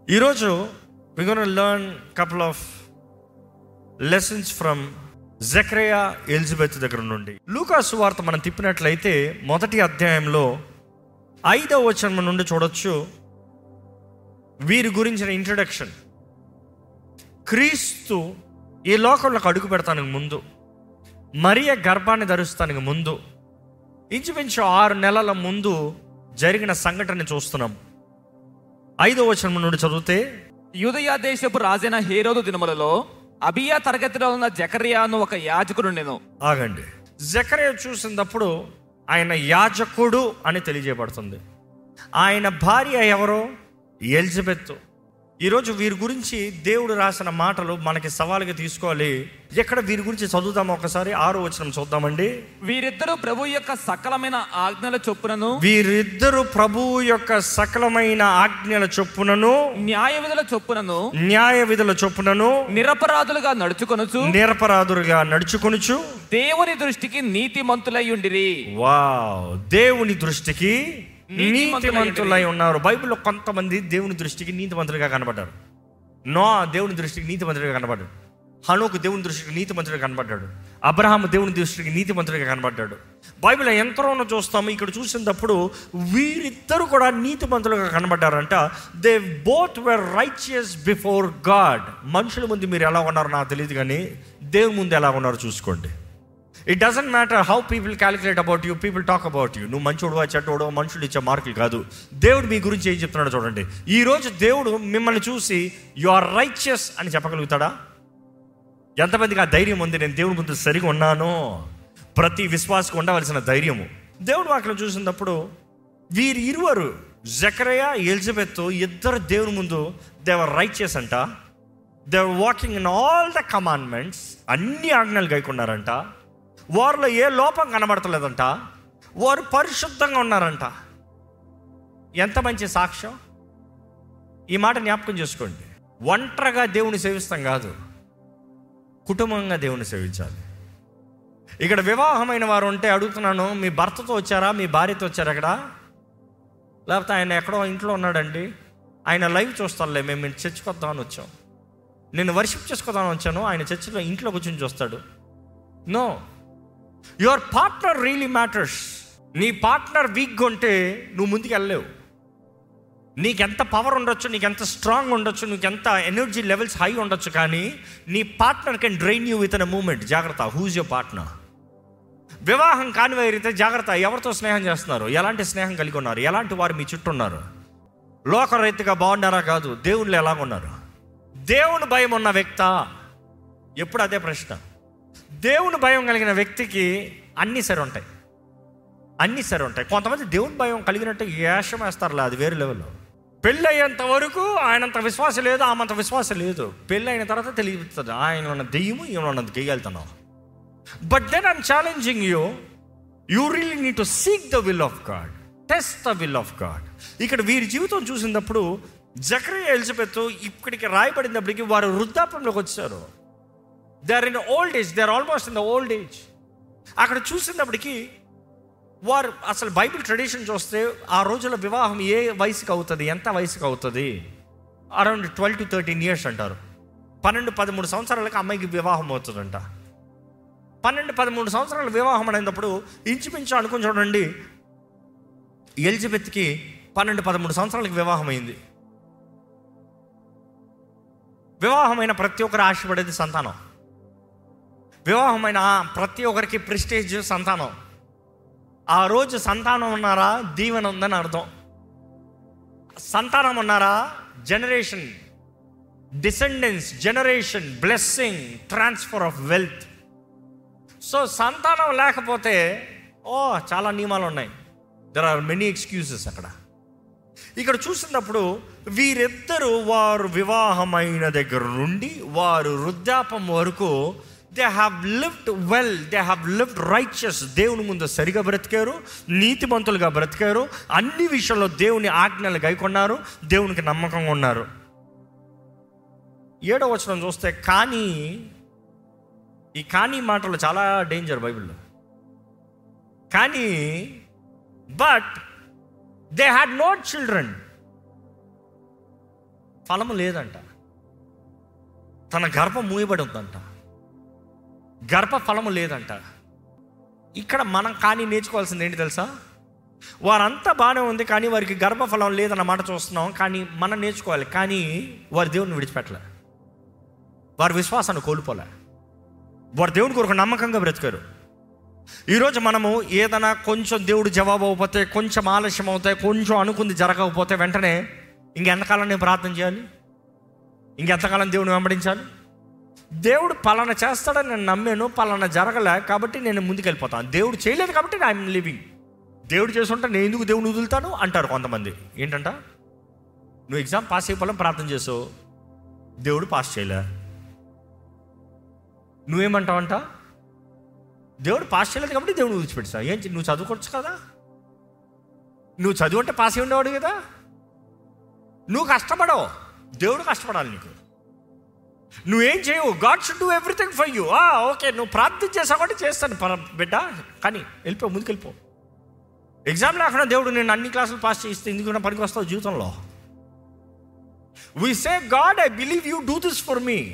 ఈరోజు we gone learn couple of lessons from Zechariah Elizabeth దగ్గర నుండి లూకాసు వార్త మనం తిప్పినట్లయితే మొదటి అధ్యాయంలో ఐదవ వచనం నుండి చూడొచ్చు వీరి గురించిన ఇంట్రడక్షన్ క్రీస్తు ఈ లోకంలోకి అడుగు పెడతానికి ముందు మరియ గర్భాన్ని ధరుస్తానికి ముందు ఇంచుమించు ఆరు నెలల ముందు జరిగిన సంఘటన చూస్తున్నాం ఐదో వచనం నుండి చదివితే యూదయ దేశపు రాజైన హేరోదు దినములలో అబియా తరగతిలో ఉన్న జకర్యాను ఒక యాజకుడు నేను ఆగండి జకరే చూసినప్పుడు ఆయన యాజకుడు అని తెలియజేయబడుతుంది ఆయన భార్య ఎవరో ఎలిజబెత్ ఈరోజు వీరి గురించి దేవుడు రాసిన మాటలు మనకి సవాలుగా తీసుకోవాలి ఎక్కడ వీరి గురించి చదువుదాం ఒకసారి ఆరో వచనం చూద్దామండి వీరిద్దరూ ప్రభు యొక్క సకలమైన ఆజ్ఞల చొప్పునను వీరిద్దరు ప్రభువు యొక్క సకలమైన ఆజ్ఞల చొప్పునను న్యాయ విధుల చొప్పునను న్యాయ విధుల చొప్పునను నిరపరాధులుగా నడుచుకొనుచు నిరపరాధులుగా నడుచుకొనుచు దేవుని దృష్టికి నీతిమంతులై ఉండిరి వావ్ దేవుని దృష్టికి నీతిమంతులై నీతిమంతులై ఉన్నారు బైబిల్లో కొంతమంది దేవుని దృష్టికి నీతిమంతులుగా కనబడ్డారు నో దేవుని దృష్టికి నీతిమంతులుగా కనబడ్డాడు హనుకు దేవుని దృష్టికి నీతిమంతుడిగా కనబడ్డాడు అబ్రహాం దేవుని దృష్టికి నీతిమంతుడిగా కనబడ్డాడు బైబిల్ ఎంతలోనో చూస్తాము ఇక్కడ చూసినప్పుడు వీరిద్దరు కూడా నీతిమంతులుగా కనబడ్డారంట they both were righteous before God మనుషుల ముందు మీరు ఎలా ఉన్నారో నాకు తెలియదు కానీ దేవుని ముందు ఎలా ఉన్నారో చూసుకోండి it doesn't matter how people calculate about you people talk about you నువ్వు మంచోడువా చెడ్డోడో మనుషులు ఇచ్చే మార్కులు కాదు దేవుడు మీ గురించి ఏం చెప్తున్నాడో చూడండి ఈ రోజు దేవుడు మిమ్మల్ని చూసి యు ఆర్ రైచియస్ అని చెప్పగలుగుతాడా ఎంతమందికి ఆ ధైర్యం ఉంది నేను దేవుడి ముందు సరిగా ఉన్నాను ప్రతి విశ్వాసకు ఉండవలసిన ధైర్యము దేవుడు వాక్యం చూసినప్పుడు వీరి ఇరువరు జకరయ ఎలిజబెత్ ఇద్దరు దేవుని ముందు దేవర్ రైచియస్ అంట they were walking in all the commandments అన్ని ఆజ్ఞలు గైకున్నారంట వారిలో ఏ లోపం కనబడతలేదంట వారు పరిశుద్ధంగా ఉన్నారంట ఎంత మంచి సాక్ష్యం ఈ మాట జ్ఞాపకం చేసుకోండి ఒంటరిగా దేవుని సేవిస్తాం కాదు కుటుంబంగా దేవుని సేవించాలి ఇక్కడ వివాహమైన వారు ఉంటే అడుగుతున్నాను మీ భర్తతో వచ్చారా మీ భార్యతో వచ్చారా అక్కడ లేకపోతే ఆయన ఎక్కడో ఇంట్లో ఉన్నాడండి ఆయన లైవ్ చూస్తానులే మేము మీరు చర్చికి వద్దామని వచ్చాం నేను వర్షిప్ చేసుకోదామని వచ్చాను ఆయన చర్చిలో ఇంట్లో కూర్చొని చూస్తాడు know your partner really matters నీ పార్ట్నర్ వీక్గా ఉంటే నువ్వు ముందుకు వెళ్ళలేవు నీకెంత పవర్ ఉండొచ్చు నీకెంత స్ట్రాంగ్ ఉండొచ్చు నీకెంత ఎనర్జీ లెవెల్స్ హై ఉండొచ్చు కానీ నీ partner can drain you within moment జాగ్రత్త హూజ్ యువర్ పార్ట్నర్ వివాహం కాని వారైతే జాగ్రత్త ఎవరితో స్నేహం చేస్తున్నారు ఎలాంటి స్నేహం కలిగి ఉన్నారు ఎలాంటి వారు మీ చుట్టూ ఉన్నారు లోకరైతుగా బాగున్నారా కాదు దేవుళ్ళు ఎలాగున్నారు దేవుని భయం ఉన్న వ్యక్త ఎప్పుడు అదే ప్రశ్న దేవుని భయం కలిగిన వ్యక్తికి అన్నీ సరి ఉంటాయి అన్నీ సరి ఉంటాయి కొంతమంది దేవుని భయం కలిగినట్టు వేషం వేస్తారులే అది వేరే లెవెల్లో పెళ్ళి అయ్యేంత వరకు ఆయనంత విశ్వాసం లేదు ఆమంత విశ్వాసం లేదు పెళ్ళి అయిన తర్వాత తెలియతుంది ఆయన ఉన్న దెయ్యము ఈమె ఉన్నది గెయ్యాలుతున్నావు but then I'm challenging you you really need to seek the will of God test the will of God ఇక్కడ వీరి జీవితం చూసినప్పుడు జక్రయ ఎలిజబెత్ ఇక్కడికి రాయబడినప్పటికీ వారు వృద్ధాప్యంలోకి వచ్చారు they are in old age they are almost in the old age అక్కడ చూసినప్పటికీ వారు అసలు బైబిల్ ట్రెడిషన్ చూస్తే ఆ రోజుల వివాహం ఏ వయసుకి అవుతుంది ఎంత వయసుకి అవుతుంది around twelve to thirteen years అంటారు పన్నెండు పదమూడు సంవత్సరాలకు అమ్మాయికి వివాహం అవుతుందంట పన్నెండు పదమూడు సంవత్సరాల వివాహం అయినప్పుడు ఇంచుమించు అనుకుని చూడండి ఎలిజబెత్కి పన్నెండు పదమూడు సంవత్సరాలకు వివాహం అయింది వివాహమైన ప్రతి ఒక్కరు ఆశపడేది సంతానం వివాహమైన ప్రతి ఒక్కరికి ప్రెస్టేజ్ సంతానం ఆ రోజు సంతానం ఉన్నారా దీవెన ఉందని అర్థం సంతానం ఉన్నారా generation descendants generation blessing transfer of wealth so సంతానం లేకపోతే ఓ చాలా నియమాలు ఉన్నాయి దెర్ ఆర్ మెనీ ఎక్స్క్యూజెస్ అక్కడ ఇక్కడ చూసినప్పుడు వీరిద్దరూ వారు వివాహమైన దగ్గర నుండి వారు వృద్ధాపం వరకు they have lived well they have lived righteous దేవుని ముందు సరిగా బ్రతికారు నీతిమంతులుగా బ్రతికారు అన్ని విషయంలో దేవుని ఆజ్ఞలు గైకొన్నారు దేవునికి నమ్మకంగా ఉన్నారు ఏడో వచనం చూస్తే కానీ ఈ కానీ మాటలు చాలా డేంజర్ బైబిల్లో కానీ but they had not children ఫలము లేదంట తన గర్భం మూయబడి ఉందంట గర్భ ఫలము లేదంట ఇక్కడ మనం కానీ నేర్చుకోవాల్సింది ఏంటి తెలుసా వారంతా బాగానే ఉంది కానీ వారికి గర్భఫలం లేదన్న మాట చూస్తున్నాం కానీ మనం నేర్చుకోవాలి కానీ వారి దేవుడిని విడిచిపెట్టలే వారి విశ్వాసాన్ని కోల్పోలే వారి దేవుని కొరకు నమ్మకంగా బ్రతికారు ఈరోజు మనము ఏదైనా కొంచెం దేవుడు జవాబు అవ్వకపోతే కొంచెం ఆలస్యం అవుతాయి కొంచెం అనుకుంది జరగకపోతే వెంటనే ఇంకెంతకాలం నేను ప్రార్థన చేయాలి ఇంకెంతకాలం దేవుని వెంబడించాలి దేవుడు పలానా చేస్తాడని నేను నమ్మాను పలానా జరగలే కాబట్టి నేను ముందుకెళ్ళిపోతాను దేవుడు చేయలేదు కాబట్టి ఐఎమ్ లివింగ్ దేవుడు చేస్తుంటే నేను ఎందుకు దేవుని వదులుతాను అంటారు కొంతమంది ఏంటంట నువ్వు ఎగ్జామ్ పాస్ అయిపోవాలని ప్రార్థన చేసావు దేవుడు పాస్ చేయలే నువ్వేమంటావంట దేవుడు పాస్ చేయలేదు కాబట్టి దేవుడు విడిచిపెట్టా ఏం చే- నువ్వు చదువుకోవచ్చు కదా నువ్వు చదువు అంటే పాస్ అయి ఉండేవాడు కదా నువ్వు కష్టపడవు దేవుడు కష్టపడాలి నీకు నువ్వేం చేయవు God should do everything for you okay నువ్వు ప్రార్థన చేసావు కాబట్టి చేస్తాను పర- బిడ్డ కానీ వెళ్ళిపో ముందుకు వెళ్ళిపో ఎగ్జామ్ లేకుండా దేవుడు నేను అన్ని క్లాసులు పాస్ చేస్తే ఎందుకు పనికి వస్తావు జీవితంలో we say God I believe you do this for me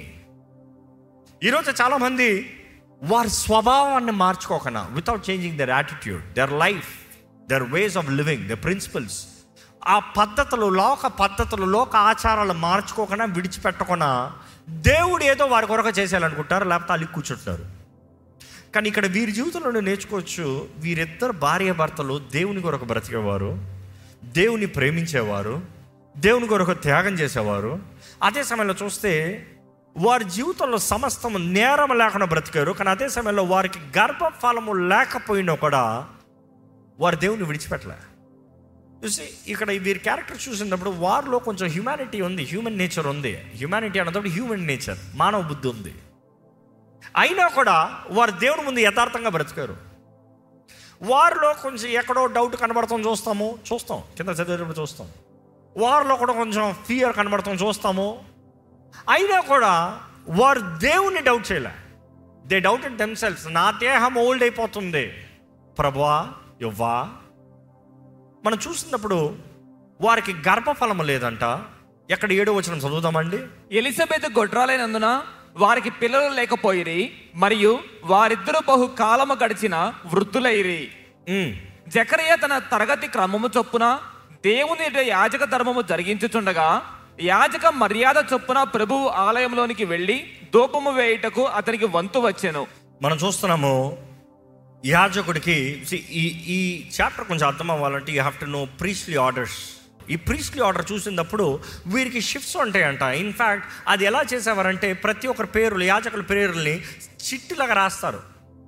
ఈరోజు చాలామంది వారి స్వభావాన్ని మార్చుకోకుండా without changing their attitude their life their ways of living the principles ఆ పద్ధతులు లోక పద్ధతులు లోక ఆచారాలు మార్చుకోకుండా విడిచిపెట్టకుండా దేవుడు ఏదో వారి కొరకు చేసేయాలనుకుంటారు లేకపోతే అలిగి కూర్చుంటారు కానీ ఇక్కడ వీరి జీవితంలో నువ్వు నేర్చుకోవచ్చు వీరిద్దరు భార్య భర్తలు దేవుని కొరకు బ్రతికేవారు దేవుని ప్రేమించేవారు దేవుని కొరకు త్యాగం చేసేవారు అదే సమయంలో చూస్తే వారి జీవితంలో సమస్తం నేరం లేకుండా బ్రతికారు కానీ అదే సమయంలో వారికి గర్భఫలము లేకపోయినా కూడా వారు దేవుని విడిచిపెట్టలే చూసి ఇక్కడ వీరి క్యారెక్టర్ చూసినప్పుడు వారిలో కొంచెం హ్యూమానిటీ ఉంది హ్యూమన్ నేచర్ ఉంది హ్యూమానిటీ అన్నప్పుడు హ్యూమన్ నేచర్ మానవ బుద్ధి ఉంది అయినా కూడా వారు దేవుని ముందు యథార్థంగా బ్రతికారు వారిలో కొంచెం ఎక్కడో డౌట్ కనబడతాం చూస్తాము చూస్తాం కింద చదివేటప్పుడు చూస్తాం వారిలో కూడా కొంచెం ఫియర్ కనబడతాం చూస్తాము అయినా కూడా వారు దేవుని డౌట్ చేయలే దే డౌటెడ్ దెమ్సెల్స్ నా దేహం ఓల్డ్ అయిపోతుంది ప్రభువా యువ్వా మనం చూసినప్పుడు వారికి గర్భఫలము లేదంట ఎక్కడ ఏడో వచ్చిన చదువుదామండి ఎలిజబెత్ గొడ్రాలైనందున వారికి పిల్లలు లేకపోయిరి మరియు వారిద్దరూ బహు కాలము గడిచిన వృద్ధులైరి ఉమ్. జకరియా తన తరగతి క్రమము చొప్పున దేవుని ఎదుట యాజక ధర్మము జరిగించుచుండగా యాజక మర్యాద చొప్పున ప్రభువు ఆలయంలోనికి వెళ్ళి ధూపము వేయుటకు అతనికి వంతు వచ్చెను మనం చూస్తున్నాము యాజకుడికి see, ఈ ఈ చాప్టర్ కొంచెం అర్థం అవ్వాలంటే you have to know priestly orders ఈ ప్రీస్లీ ఆర్డర్ చూసినప్పుడు వీరికి షిఫ్ట్స్ ఉంటాయంట ఇన్ఫ్యాక్ట్ అది ఎలా చేసేవారంటే ప్రతి ఒక్కరి పేర్లు యాజకుల పేర్లని చిట్టులాగా రాస్తారు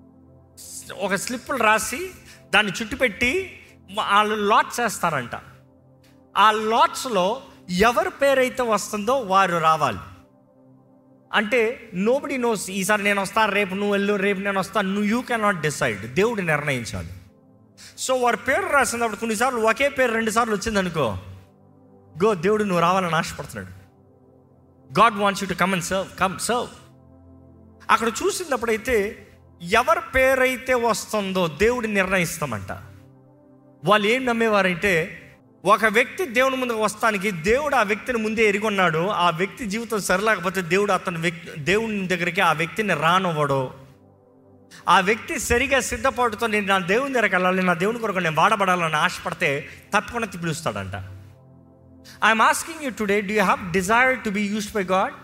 ఒక స్లిప్పులు రాసి దాన్ని చుట్టుపెట్టి వాళ్ళు లాట్స్ వేస్తారంట ఆ లాట్స్లో ఎవరి పేరైతే వస్తుందో వారు రావాలి అంటే నోబడి నోస్ ఈసారి నేను వస్తాను రేపు నువ్వు వెళ్ళు రేపు నేను వస్తాను నువ్వు యూ కెన్ నాట్ డిసైడ్ దేవుడు నిర్ణయించాలి సో వారి పేరు రాసినప్పుడు కొన్నిసార్లు ఒకే పేరు రెండు సార్లు వచ్చింది అనుకో గో దేవుడు నువ్వు రావాలని ఆశపడుతున్నాడు God wants you to come and serve come serve అక్కడ చూసినప్పుడు అయితే ఎవరి పేరైతే వస్తుందో దేవుడు నిర్ణయిస్తామంట వాళ్ళు ఏం నమ్మేవారంటే ఒక వ్యక్తి దేవుని ముందుకు వస్తానికి దేవుడు ఆ వ్యక్తిని ముందే ఎరిగొన్నాడు ఆ వ్యక్తి జీవితం సరిలేకపోతే దేవుడు అతని వ్యక్తి దేవుని దగ్గరికి ఆ వ్యక్తిని రానివ్వడు ఆ వ్యక్తి సరిగా సిద్ధపడుతో నేను నా దేవుని దగ్గరికి వెళ్ళాలి నా దేవుని కొరకు నేను వాడబడాలని ఆశపడితే తప్పకుండా పిలుస్తాడంట I'm asking you today do you have desire to be used by God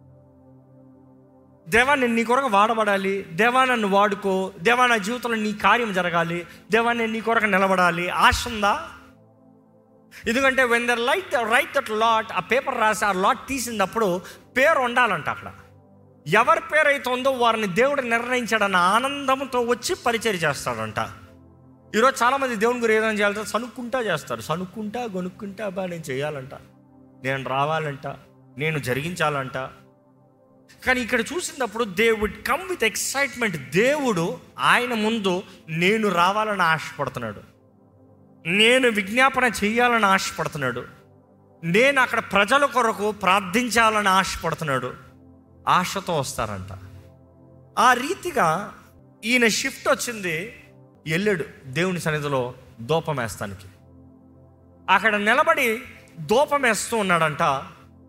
దేవా నేను నీ కొరకు వాడబడాలి దేవా నన్ను వాడుకో దేవా నా జీవితంలో నీ కార్యం జరగాలి దేవా నేను నీ కొరకు నిలబడాలి ఆశ ఉందా ఎందుకంటే when there light write that lot ఆ పేపర్ రాసి ఆ లాట్ తీసినప్పుడు పేరు ఉండాలంట అక్కడ ఎవరి పేరు అయితే ఉందో వారిని దేవుడు నిర్ణయించాడన్న ఆనందంతో వచ్చి పరిచయం చేస్తాడంట ఈరోజు చాలామంది దేవుని గురి ఏదైనా చేయాలంటే సనుక్కుంటా చేస్తారు సనుక్కుంటా గొనుక్కుంటా బా నేను చేయాలంట నేను రావాలంట నేను జరిగించాలంట కానీ ఇక్కడ చూసినప్పుడు దేవుడ్ కమ్ విత్ ఎక్సైట్మెంట్ దేవుడు ఆయన ముందు నేను రావాలని ఆశపడుతున్నాడు నేను విజ్ఞాపన చేయాలని ఆశపడుతున్నాడు నేను అక్కడ ప్రజల కొరకు ప్రార్థించాలని ఆశపడుతున్నాడు ఆశతో వస్తారంట ఆ రీతిగా ఈయన షిఫ్ట్ వచ్చింది వెళ్ళాడు దేవుని సన్నిధిలో దూపం వేస్తానికి అక్కడ నిలబడి దూపం వేస్తూ ఉన్నాడంట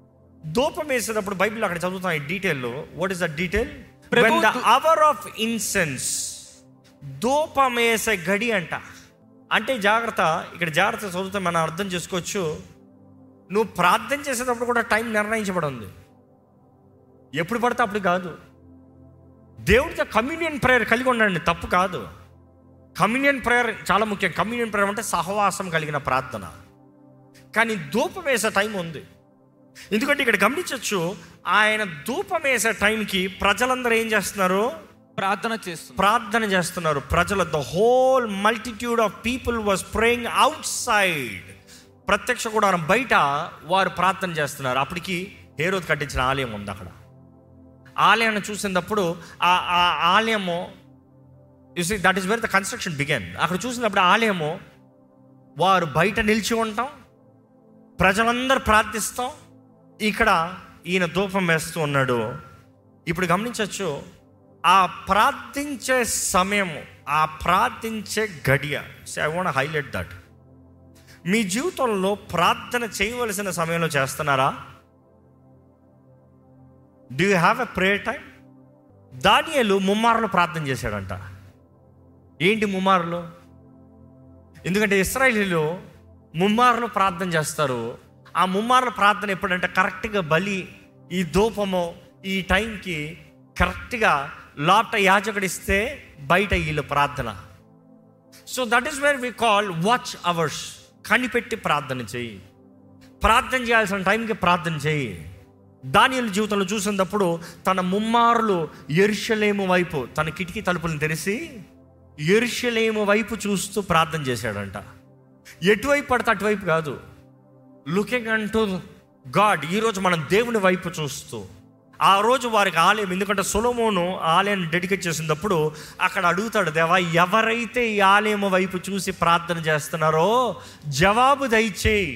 ధూపం వేసేటప్పుడు బైబిల్ అక్కడ చదువుతాం ఈ డీటెయిల్లో వాట్ ఇస్ ద డీటెయిల్ ప్రభు వెన్ ద ధూ- అవర్ ఆఫ్ ఇన్సెన్స్ ధూపం వేసే గడి అంట అంటే జాగ్రత్త ఇక్కడ జాగ్రత్త చదివితే మనం అర్థం చేసుకోవచ్చు నువ్వు ప్రార్థన చేసేటప్పుడు కూడా టైం నిర్ణయించబడి ఉంది ఎప్పుడు పడితే అప్పుడు కాదు దేవుడితో కమ్యూనియన్ ప్రేయర్ కలిగి ఉండండి తప్పు కాదు కమ్యూనియన్ ప్రేయర్ చాలా ముఖ్యం కమ్యూనియన్ ప్రేయర్ అంటే సహవాసం కలిగిన ప్రార్థన కానీ ధూపం వేసే టైం ఉంది ఎందుకంటే ఇక్కడ గమనించవచ్చు ఆయన ధూపం వేసే టైంకి ప్రజలందరూ ఏం చేస్తున్నారు ప్రార్థన చేస్తుంది ప్రార్థన చేస్తున్నారు ప్రజల the whole multitude of people was praying outside ప్రత్యక్ష గుడారం బయట వారు ప్రార్థన చేస్తున్నారు అప్పటికి హేరోద్ కట్టించిన ఆలయం ఉంది అక్కడ ఆలయాన్ని చూసినప్పుడు ఆ ఆ ఆలయము you see that is where the construction began అక్కడ చూసినప్పుడు ఆలయము వారు బయట నిలిచి ఉంటాం ప్రజలందరూ ప్రార్థిస్తాం ఇక్కడ ఈయన ధూపం వేస్తూ ఉన్నాడు ఇప్పుడు గమనించవచ్చు ఆ ప్రార్థించే సమయము ఆ ప్రార్థించే గడియ ఐ వాంట్ హైలైట్ దట్ మీ జీవితంలో ప్రార్థన చేయవలసిన సమయంలో చేస్తున్నారా do you have a prayer time దానియలు ముమ్మారులు ప్రార్థన చేశాడంట ఏంటి ముమ్మారులు ఎందుకంటే ఇస్రాయలీలు ముమ్మారులు ప్రార్థన చేస్తారు ఆ ముమ్మారుల ప్రార్థన ఎప్పుడంటే కరెక్ట్గా బలి ఈ ధూపము ఈ టైంకి కరెక్ట్గా లోపట యాజకుడిస్తే బయట వీళ్ళు ప్రార్థన so that is where we call watch hours కనిపెట్టి ప్రార్థన చేయి ప్రార్థన చేయాల్సిన టైంకి ప్రార్థన చేయి దానియలు జీవితంలో చూసినప్పుడు తన ముమ్మారులు ఎరుషలేము వైపు తన కిటికీ తలుపులను తెరిచి ఎరుషలేము వైపు చూస్తూ ప్రార్థన చేశాడంట ఎటువైపు పడితే అటువైపు కాదు లుకింగ్ అంటూ గాడ్ ఈరోజు మనం దేవుని వైపు చూస్తూ ఆ రోజు వారికి ఆలయం ఎందుకంటే సొలమోను ఆలయాన్ని డెడికేట్ చేసినప్పుడు అక్కడ అడుగుతాడు దేవా ఎవరైతే ఈ ఆలయం వైపు చూసి ప్రార్థన చేస్తున్నారో జవాబు దయచేయి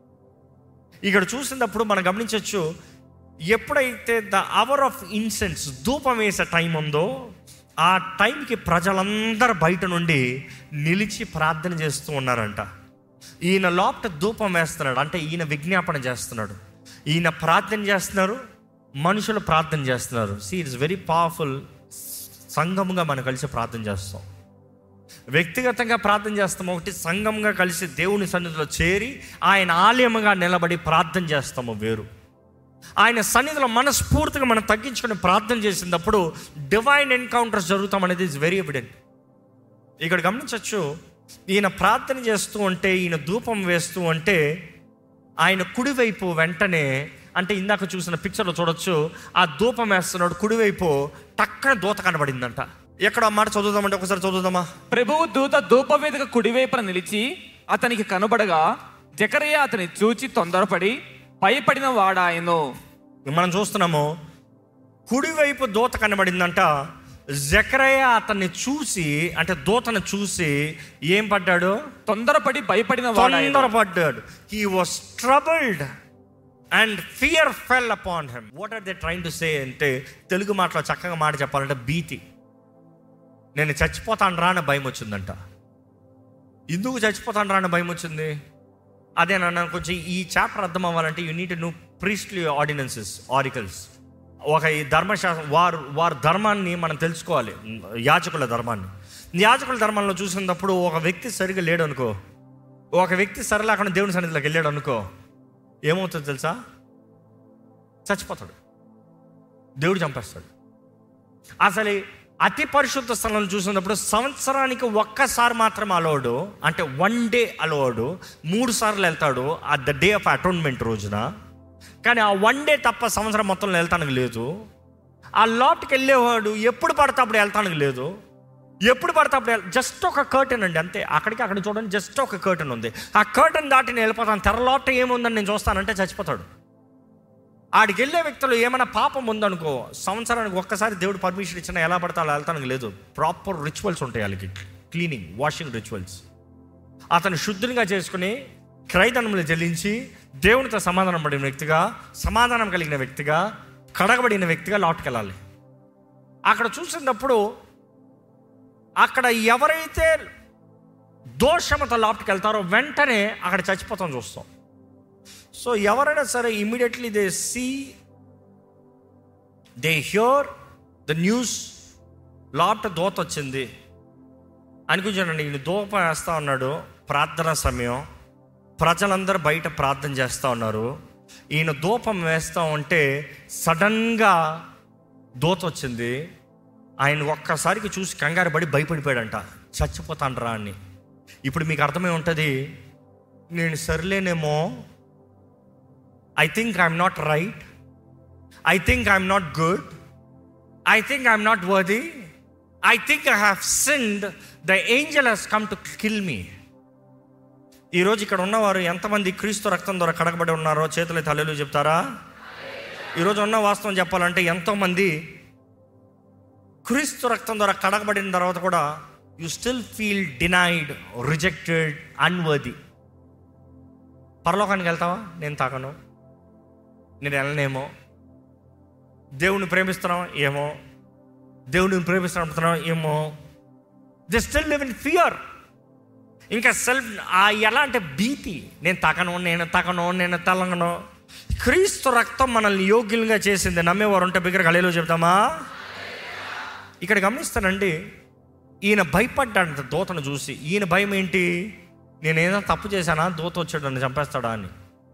ఇక్కడ చూసినప్పుడు మనం గమనించవచ్చు ఎప్పుడైతే ద అవర్ ఆఫ్ ఇన్సెన్స్ ధూపం వేసే టైం ఉందో ఆ టైంకి ప్రజలందరూ బయట నుండి నిలిచి ప్రార్థన చేస్తూ ఉన్నారంట ఈయన లోపట ధూపం వేస్తున్నాడు అంటే ఈయన విజ్ఞాపన చేస్తున్నాడు ఈయన ప్రార్థన చేస్తున్నారు మనుషులు ప్రార్థన చేస్తున్నారు సీ ఇట్స్ వెరీ పవర్ఫుల్ సంఘముగా మనం కలిసి ప్రార్థన చేస్తాం వ్యక్తిగతంగా ప్రార్థన చేస్తాం ఒకటి సంఘంగా కలిసి దేవుని సన్నిధిలో చేరి ఆయన ఆలయముగా నిలబడి ప్రార్థన చేస్తాము వేరు ఆయన సన్నిధిలో మనస్ఫూర్తిగా మనం తగ్గించుకొని ప్రార్థన చేసినప్పుడు డివైన్ ఎన్కౌంటర్స్ జరుగుతాం అనేది ఇస్ వెరీ ఎవిడెంట్ ఇక్కడ గమనించవచ్చు ఈయన ప్రార్థన చేస్తూ ఉంటే ఈయన ధూపం వేస్తూ ఉంటే ఆయన కుడివైపు వెంటనే అంటే ఇందాక చూసిన పిక్చర్లో చూడొచ్చు ఆ ధూపం వేస్తున్నాడు కుడివైపు టక్కన దూత కనబడిందంట ఎక్కడ ఆ మాట చదువుదామంటే ఒకసారి చదువుదామా ప్రభువు దూత ధూపవేదిక కుడివైపున నిలిచి అతనికి కనబడగా జకరియా అతని చూచి తొందరపడి భయపడిన వాడాయను మనం చూస్తున్నాము కుడివైపు దూత కనబడిందంట జకరయ్య అతన్ని చూసి అంటే దూతను చూసి ఏం పడ్డాడు తొందరపడి భయపడిన వాడాయను తొందరపడ్డాడు he was troubled and fear fell upon him what are they trying to say అంటే తెలుగు మాటలో చక్కగా మాట చెప్పాలంటే భీతి నేను చచ్చిపోతాను రా అని భయం వచ్చిందంట ఎందుకు చచ్చిపోతాను రా అని భయం వచ్చింది అదే నన్ను కొంచెం ఈ చాప్టర్ అర్థం అవ్వాలంటే you need know priestly ordinances oracles ఒక ఈ ధర్మశాస్త్రం వారు వారి ధర్మాన్ని మనం తెలుసుకోవాలి యాజకుల ధర్మాన్ని యాజకుల ధర్మంలో చూసినప్పుడు ఒక వ్యక్తి సరిగా లేడు అనుకో ఒక వ్యక్తి సరలేకుండా దేవుని సన్నిధిలోకి వెళ్ళాడు అనుకో ఏమవుతుందో తెలుసా చచ్చిపోతాడు దేవుడు చంపేస్తాడు అసలు ఈ అతి పరిశుద్ధ స్థలంలో చూసినప్పుడు సంవత్సరానికి ఒక్కసారి మాత్రం అలవాడు అంటే వన్ డే అలవాడు మూడు సార్లు వెళ్తాడు ఆ ద డే ఆఫ్ అటోన్మెంట్ రోజున కానీ ఆ వన్ డే తప్ప సంవత్సరం మొత్తంలో వెళ్తానికి లేదు ఆ లోటుకి వెళ్ళేవాడు ఎప్పుడు పడితే అప్పుడు వెళ్తానికి లేదు ఎప్పుడు పడితే అప్పుడు జస్ట్ ఒక కర్టన్ అండి అంతే అక్కడికి అక్కడ చూడండి జస్ట్ ఒక కర్టన్ ఉంది ఆ కర్టన్ దాటి నేను వెళ్ళిపోతాను తెరలోట ఏముందని నేను చూస్తానంటే చచ్చిపోతాడు ఆడికి వెళ్ళే వ్యక్తులు ఏమైనా పాపం ఉందనుకో సంవత్సరానికి ఒక్కసారి దేవుడు పర్మిషన్ ఇచ్చినా ఎలా పడితే అలా వెళ్తానికి లేదు ప్రాపర్ రిచువల్స్ ఉంటాయి వాళ్ళకి క్లీనింగ్ వాషింగ్ రిచువల్స్ అతను శుద్ధునిగా చేసుకుని క్రైదనములు చెల్లించి దేవునితో సమాధానం పడిన వ్యక్తిగా సమాధానం కలిగిన వ్యక్తిగా కడగబడిన వ్యక్తిగా లోటుకి వెళ్ళాలి అక్కడ చూసినప్పుడు అక్కడ ఎవరైతే దోషమతో లోపలికి వెళ్తారో వెంటనే అక్కడ చచ్చిపోతాం చూస్తాం సో ఎవరైనా సరే immediately they see they hear the news లోపట దోత వచ్చింది అనుకుంటానండి ఈయన దూప వేస్తా ఉన్నాడు ప్రార్థన సమయం ప్రజలందరూ బయట ప్రార్థన చేస్తూ ఉన్నారు ఈయన దూపం వేస్తూ ఉంటే సడన్గా దోత వచ్చింది ఆయన ఒక్కసారికి చూసి కంగారు పడి భయపడిపోయాడంట చచ్చిపోతాండ్రా అని ఇప్పుడు మీకు అర్థమై ఉంటుంది నేను సరిలేనేమో I think I'm not right I think I'm not good I think I'm not worthy I think I have sinned the angel he's come to kill me ఈరోజు ఇక్కడ ఉన్నవారు ఎంతమంది క్రీస్తు రక్తం ద్వారా కడగబడి ఉన్నారో చేతులు తల్లిలు చెప్తారా ఈరోజు ఉన్న వాస్తవం చెప్పాలంటే ఎంతోమంది క్రీస్తు రక్తం ద్వారా కడగబడిన తర్వాత కూడా you still feel denied rejected unworthy పరలోకానికి వెళ్తావా నేను తాకను నేను వెళ్ళనేమో దేవుని ప్రేమిస్తున్నాం ఏమో దేవుడిని ప్రేమిస్తున్నాం ఏమో they still live in fear ఇంకా సెల్ఫ్ ఆ ఎలా అంటే భీతి నేను తగను నేను తగను నేను తలంగను క్రీస్తు రక్తం మనల్ని యోగ్యులుగా చేసింది నమ్మేవారు ఉంటే బిగ్గర కళలో చెప్తామా ఇక్కడ గమనిస్తానండి ఈయన భయపడ్డాడంట దూతను చూసి ఈయన భయం ఏంటి నేనేదో తప్పు చేశానా దూత వచ్చాడు నన్ను చంపేస్తాడా అని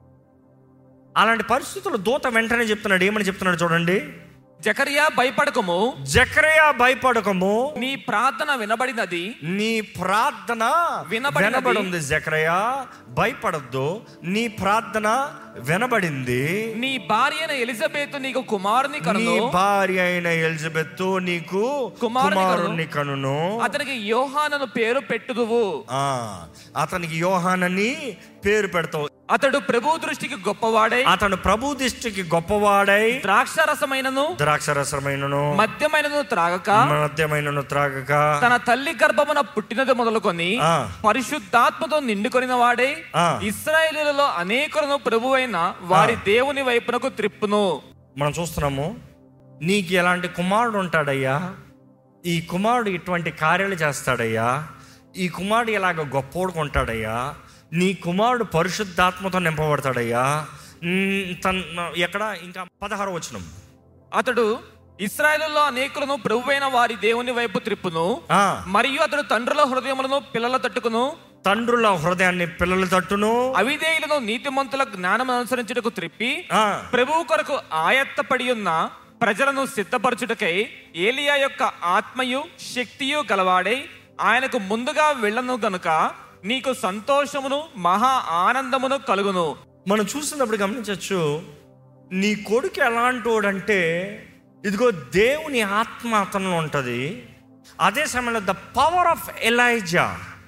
అలాంటి పరిస్థితుల్లో దూత వెంటనే చెప్తున్నాడు ఏమని చెప్తున్నాడు చూడండి జకరియా భయపడకము జక్రయా భయపడకము నీ ప్రార్థన వినబడినది నీ ప్రార్థన వినబడినది. వినబడింది జక్రయ భయపడద్దు నీ ప్రార్థన వినబడింది నీ భార్య అయిన ఎలిజబెత్ నీకు కుమారుని నీ కనును భార్య అయిన ఎలిజబెత్ నీకు కుమారుని కుమారుణ్ణి కనును అతనికి యోహానను పేరు పెట్టుదువు ఆ, అతనికి యోహానని పేరు పెడతావు అతడు ప్రభు దృష్టికి గొప్పవాడై అతను ప్రభు దృష్టికి గొప్పవాడై ద్రాక్షరసమైనను ద్రాక్షరసమైనను మద్యమైనను త్రాగక మద్యమైనను త్రాగక తన తల్లి గర్భమున పుట్టినది మొదలుకొని ఆ. పరిశుద్ధాత్మతో నిండుకొనిన వాడే ఆ. ఇస్రాయేలీలలో అనేకులను ప్రభువైన వారి దేవుని వైపునకు త్రిప్పును మనం చూస్తున్నాము నీకు ఎలాంటి కుమారుడు ఉంటాడయ్యా ఈ కుమారుడు ఇటువంటి కార్యాలు చేస్తాడయ్యా ఈ కుమారుడు ఇలాగ గొప్పోడుకు ఉంటాడయ్యా నీ కుమారుడు పరిశుద్ధాత్మతో నింపబడతాడయ్యా ఉమ్, తన ఎక్కడ ఇంకా పదహారు వచనం అతడు ఇస్రాయేలులో అనేకులను ప్రభువైన వారి దేవుని వైపు త్రిప్పును ఆ, మరియు అతడు తండ్రుల హృదయములను పిల్లల తట్టుకును తండ్రుల హృదయాన్ని పిల్లల తట్టును అవిధేయులను నీతిమంతుల జ్ఞానం అనుసరించుటకు త్రిప్పి ఆ, ప్రభువు కొరకు ఆయత్తపడి ఉన్న ప్రజలను సిద్ధపరచుటకై ఏలియా యొక్క ఆత్మయు శక్తియు గలవాడై ఆయనకు ముందుగా వెళ్ళను గనుక నీకు సంతోషమును మహా ఆనందమును కలుగును మనం చూసినప్పుడు గమనించవచ్చు నీ కొడుకు ఎలాంటి వాడంటే ఇదిగో దేవుని ఆత్మ అతనిలో ఉంటుంది అదే సమయంలో ద పవర్ ఆఫ్ ఎలైజా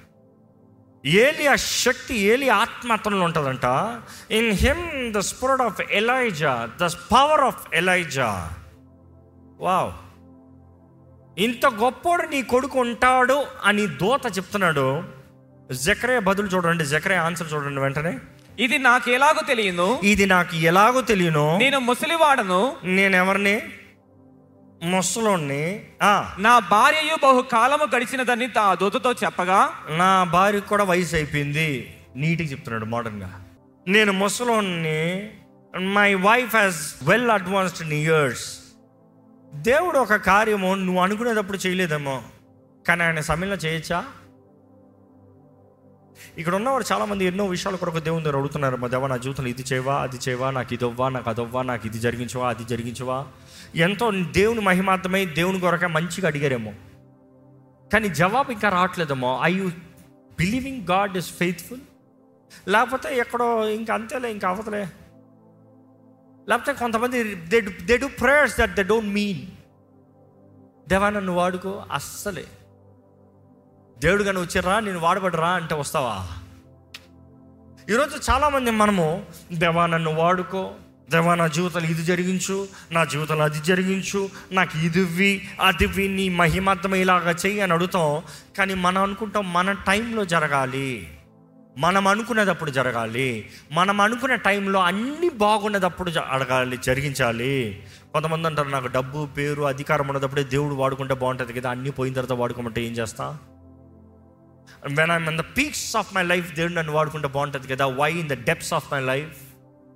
ఏలి ఆ శక్తి ఏలి ఆత్మ అతనిలో ఉంటుందంట in him the spirit of Elijah the power of Elijah wow ఇంత గొప్పోడు నీ కొడుకు ఉంటాడు అని దోత చెప్తున్నాడు జకరే బదులు చూడండి జకరే ఆన్సర్ చూడండి వెంటనే ఇది నాకెలాగో తెలియను ఇది నాకు ఎలాగో తెలియను నేను ముసలివాడను నేను ఎవరిని ముసలోని ఆ, నా భార్యయు బహు కాలము గడిచినదని తా దూతతో చెప్పగా నా భార్యకు కూడా వయసు అయిపోయింది నీట్గా చెప్తున్నాడు మోడర్న్గా నేను ముసలోని my wife has well advanced in years దేవుడు ఒక కార్యము నువ్వు అనుకునేటప్పుడు చేయలేదేమో కానీ ఆయన సమయంలో చేయొచ్చా ఇక్కడ ఉన్నవారు చాలా మంది ఎన్నో విషయాల కొరకు దేవుని దగ్గర అడుగుతున్నారు మా దేవా నా జీవితంలో ఇది చేయవా అది చేయవా నాకు ఇది అవ్వా నాకు అది అవ్వా నాకు ఇది జరిగించవా అది జరిగించవా ఎంతో దేవుని మహిమార్థమై దేవుని కొరకే మంచిగా అడిగారేమో కానీ జవాబు ఇంకా రావట్లేదేమో I you believing God is faithful లేకపోతే ఎక్కడో ఇంకా అంతేలే ఇంకా అవ్వదులే లేకపోతే కొంతమంది they they do prayers that they don't mean దేవా నన్ను వాడుకో అస్సలే దేవుడుగా నువ్వు వచ్చిర్రా నేను వాడబడరా అంటే వస్తావా ఈరోజు చాలామంది మనము దేవా నన్ను వాడుకో దేవా నా జీవితంలో ఇది జరిగించు నా జీవితంలో అది జరిగించు నాకు ఇది ఇవ్వి అది ఇవ్వి నీ మహిమార్థం ఇలాగా చెయ్యి అని అడుగుతాం కానీ మనం అనుకుంటాం మన టైంలో జరగాలి మనం అనుకునేటప్పుడు జరగాలి మనం అనుకునే టైంలో అన్ని బాగున్నదప్పుడు జ- అడగాలి జరిగించాలి కొంతమంది అంటారు నాకు డబ్బు పేరు అధికారం ఉన్నదప్పుడే దేవుడు వాడుకుంటే బాగుంటుంది కదా అన్నీ పోయిన తర్వాత వాడుకోమంటే ఏం చేస్తా when I'm in the peaks of my life దేవుడు నన్ను వాడుకుంటే బాగుంటుంది కదా why in the depths of my life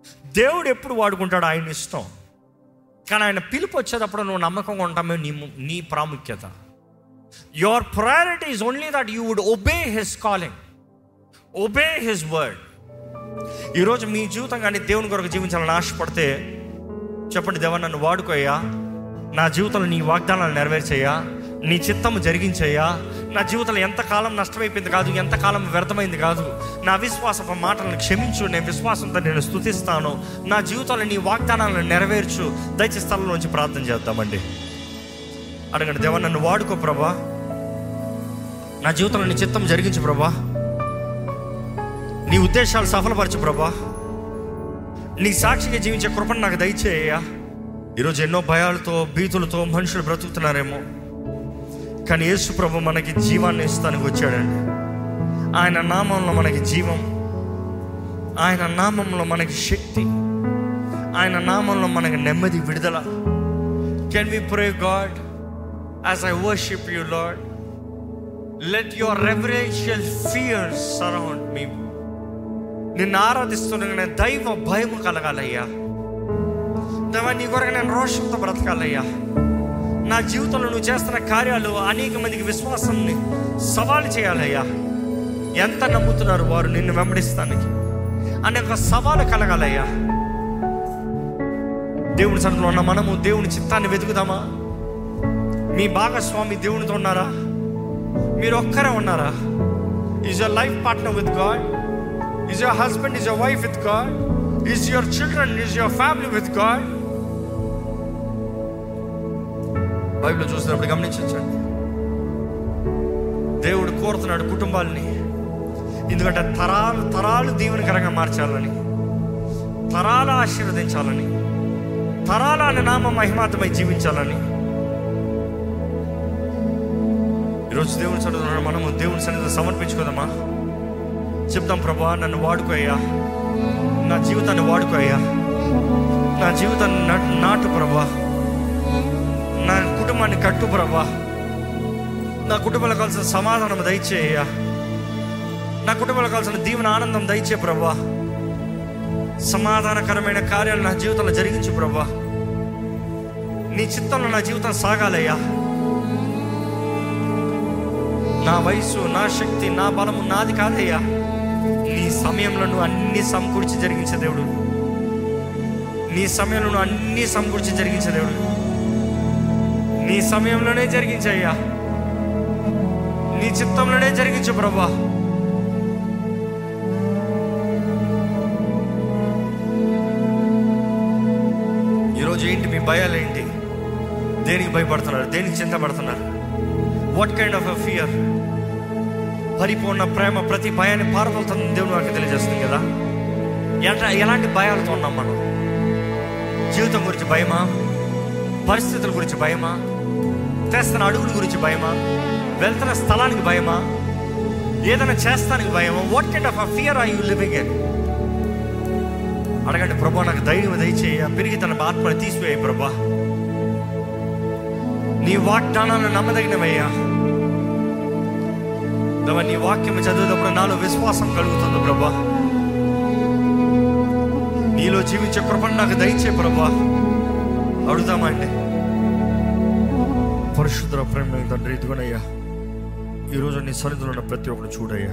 దేవుడు ఎప్పుడు వాడుకుంటాడు ఆయన ఇష్టం కానీ ఆయన పిలుపు వచ్చేటప్పుడు నువ్వు నమ్మకంగా ఉంటామే నీ ము- నీ ప్రాముఖ్యత your priority is only that you would obey his calling obey his word ఈరోజు మీ జీవితం కానీ దేవుని కొరకు జీవించాలని ఆశపడితే చెప్పండి దేవా నన్ను వాడుకోయ్యా నా జీవితంలో నీ వాగ్దానాలు నెరవేర్చయ్యా నీ చిత్తము జరిగించయ్యా నా జీవితంలో ఎంతకాలం నష్టమైపోయింది కాదు ఎంతకాలం వ్యర్థమైంది కాదు నా విశ్వాసపు మాటలను క్షమించు నేను విశ్వాసంతో నేను స్థుతిస్తాను నా జీవితంలో నీ వాగ్దానాలను నెరవేర్చు దయచేసి స్థలంలో నుంచి ప్రార్థన చేద్దామండి అడగండి దేవా నన్ను వాడుకో ప్రభా నా జీవితంలో నీ చిత్తం జరిగించు ప్రభా నీ ఉద్దేశాలు సఫలపరచు ప్రభా నీ సాక్షిగా జీవించే కృపను నాకు దయచేయ్యా ఈరోజు ఎన్నో భయాలతో భీతులతో మనుషులు బ్రతుకుతున్నారేమో కానీ యేసు ప్రభు మనకి జీవాన్ని ఇస్తానికి వచ్చాడండి ఆయన నామంలో మనకి జీవం ఆయన నామంలో మనకి శక్తి ఆయన నామంలో మనకి నెమ్మది విడుదల can we pray God as I worship you Lord let your reverential fears surround me నిన్ను ఆరాధిస్తుండగానే దైవ భయం కలగాలయ్యా దేవా నీ కొరకు నేను రోషంతో బ్రతకాలయ్యా నా జీవితంలో నువ్వు చేస్తున్న కార్యాలు అనేక మందికి విశ్వాసాన్ని సవాలు చేయాలయ్యా ఎంత నమ్ముతున్నారు వారు నిన్ను వెంబడిస్తానికి అనే ఒక సవాలు కలగాలయ్యా దేవుని సన్నిధిలో ఉన్న మనము దేవుని చిత్తాన్ని వెతుకుదామా మీ భాగస్వామి దేవునితో ఉన్నారా మీరు ఒక్కరే ఉన్నారా is your life partner with God is your husband is your wife with God is your children is your family with God Bible చూసినప్పుడు గమనించండి దేవుడు కోరుతున్నాడు కుటుంబాలని ఎందుకంటే తరాలు తరాలు దీవెనకరంగా మార్చాలని తరాలు ఆశీర్వదించాలని తరాల అనే నామ మహిమాతమై జీవించాలని ఈరోజు దేవుని సన్నిధిలో మనము దేవుని సన్నిధిలో సమర్పించుకోదామా చెప్దాం ప్రభా నన్ను వాడుకోయ్యా నా జీవితాన్ని వాడుకోయ్యా నా జీవితాన్ని నా- నాటు ప్రభా నా కుటుంబాన్ని కట్టు ప్రభా నా కుటుంబంలో కావాల్సిన సమాధానం దయచేయ్యా నా కుటుంబంలో కావాల్సిన దీవెన ఆనందం దయచే ప్రభా సమాధానకరమైన కార్యాలు నా జీవితంలో జరిగించు ప్రభా నీ చిత్తంలో నా జీవితం సాగాలయ్యా నా వయసు నా శక్తి నా బలము నాది కాదయ్యా నీ సమయంలో నువ్వు అన్ని సమకూర్చి జరిగించే దేవుడు నీ సమయంలో నువ్వు అన్ని సమకూర్చి జరిగించే దేవుడు నీ సమయంలోనే జరిగించయ్యా నీ చిత్తంలోనే జరిగించు ప్రభా ఈరోజు ఏంటి మీ భయాలు ఏంటి దేనికి భయపడుతున్నారు దేనికి చింతపడుతున్నారు what kind of a fear పరిపూర్ణ ప్రేమ ప్రతి భయాన్ని పారదోలుతుంది దేవుడు నాకు తెలియజేస్తుంది కదా ఎట్లా ఎలాంటి భయాలతో ఉన్నాం మనం జీవితం గురించి భయమా పరిస్థితుల గురించి భయమా చేస్తున్న అడుగుల గురించి భయమా వెళ్తున్న స్థలానికి భయమా ఏదైనా చేస్తానికి భయమా what kind of a fear are you living in అడగండి ప్రభా నాకు ధైర్యం దయచేయ పెరిగి తన ఆత్మని తీసివేయ ప్రభా నీ వాగ్దానాలను నమ్మదగినవయ్యా దేవా, నీ వాక్యం చదివేటప్పుడు నాలో విశ్వాసం కలుగుతుంది ప్రభా నీలో జీవించే కృపను నాకు దయచే ప్రభా అడుగుదామండి పరిశుద్ధ ప్రేమ తండ్రి ఇదిగోనయ్యా ఈరోజు నీ సన్నిధిలో ఉన్న ప్రతి ఒక్కరు చూడయ్యా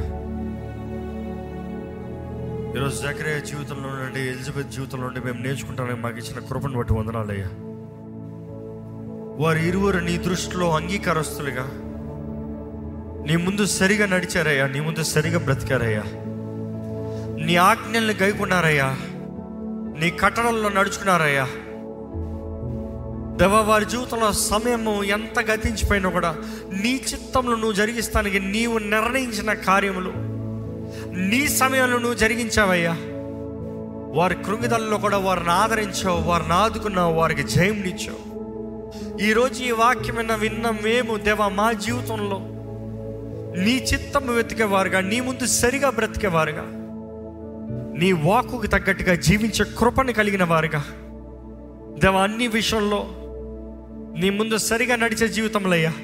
ఈరోజు జకరే జీవితంలో నుండి ఎలిజబెత్ జీవితంలో నుండి మేము నేర్చుకుంటానికి మాకు ఇచ్చిన కృపను బట్టి వందనాలయ్యా వారు ఇరువురు నీ దృష్టిలో అంగీకారస్తులుగా నీ ముందు సరిగా నడిచారయ్యా నీ ముందు సరిగా బ్రతికారయ్యా నీ ఆజ్ఞల్ని గైకున్నారయ్యా నీ కట్టడల్లో నడుచుకున్నారయ్యా దేవా వారి జీవితంలో సమయము ఎంత గతించిపోయినా కూడా నీ చిత్తంలో నువ్వు జరిగిస్తానికి నీవు నిర్ణయించిన కార్యములు నీ సమయంలో నువ్వు జరిగించావయ్యా వారి కృంగిదల్లో కూడా వారిని ఆదరించావు వారిని ఆదుకున్నావు వారికి జయంనిచ్చావు ఈరోజు ఈ వాక్యమైన విన్న మేము దేవా మా జీవితంలో నీ చిత్తము వెతికేవారుగా నీ ముందు సరిగా బ్రతికేవారుగా నీ వాకుకు తగ్గట్టుగా జీవించే కృపని కలిగిన వారుగా దేవా అన్ని విషయంలో నీ ముందు సరిగా నడిచే జీవితంలయ్యా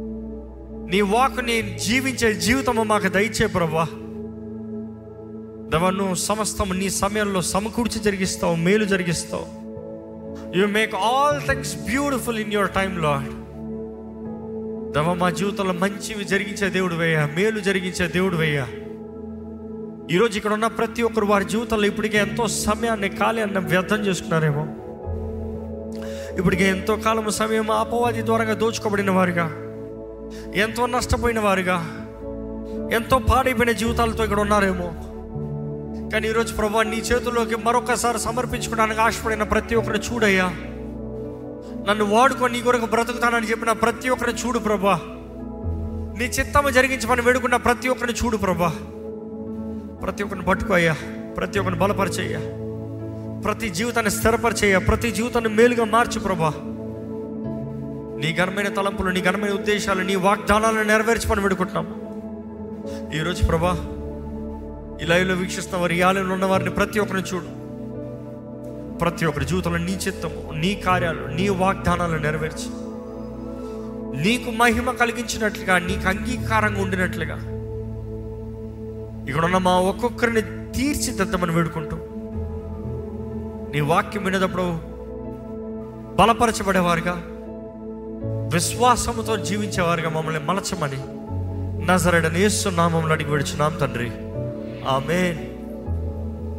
నీ వాకుని జీవించే జీవితము మాకు దయచే ప్రభా దేవా నువ్వు సమస్తం నీ సమయంలో సమకూర్చి జరిగిస్తావు మేలు జరిగిస్తావు you make all things beautiful in your time Lord దేవా మా జీవితంలో మంచివి జరిగించే దేవుడు వేయ మేలు జరిగించే దేవుడు వేయ ఈరోజు ఇక్కడ ఉన్న ప్రతి ఒక్కరు వారి జీవితంలో ఇప్పటికే ఎంతో సమయాన్ని కాలాన్ని వ్యర్థం చేసుకున్నారేమో ఇప్పటికే ఎంతో కాలం సమయం అపవాది ద్వారంగా దోచుకోబడిన వారుగా ఎంతో నష్టపోయిన వారుగా ఎంతో పాడైపోయిన జీవితాలతో ఇక్కడ ఉన్నారేమో కానీ ఈరోజు ప్రభా నీ చేతుల్లోకి మరొకసారి సమర్పించుకోవడానికి ఆశపడిన ప్రతి ఒక్కరిని చూడయ్యా నన్ను వాడుకొని నీ కొరకు బ్రతుకుతానని చెప్పిన ప్రతి ఒక్కరిని చూడు ప్రభా నీ చిత్తము జరిగించమని వేడుకున్న ప్రతి ఒక్కరిని చూడు ప్రభా ప్రతి ఒక్కరిని పట్టుకో అయ్యా ప్రతి ఒక్కరిని బలపరిచయ్యా ప్రతి జీవితాన్ని స్థిరపరిచేయ ప్రతి జీవితాన్ని మేలుగా మార్చు ప్రభా నీ ఘనమైన తలంపులు నీ ఘనమైన ఉద్దేశాలు నీ వాగ్దానాలను నెరవేర్చమని వేడుకుంటున్నాం ఈరోజు ప్రభా ఈ లైవ్లో వీక్షిస్తున్న వారి ఈ ఆలయంలో ఉన్న వారిని ప్రతి ఒక్కరిని చూడు ప్రతి ఒక్కరి జీవితంలో నీ చిత్తము నీ కార్యాలు నీ వాగ్దానాలు నెరవేర్చి నీకు మహిమ కలిగించినట్లుగా నీకు అంగీకారంగా ఉండినట్లుగా ఇక్కడ ఉన్న మా ఒక్కొక్కరిని తీర్చిదిద్దమని వేడుకుంటూ నీ వాక్యం వినేటప్పుడు బలపరచబడేవారుగా విశ్వాసముతో జీవించేవారుగా మమ్మల్ని మలచమని నజరడని యేసు నామంలో అడిగి విడుచున్నాం తండ్రి ఆమెన్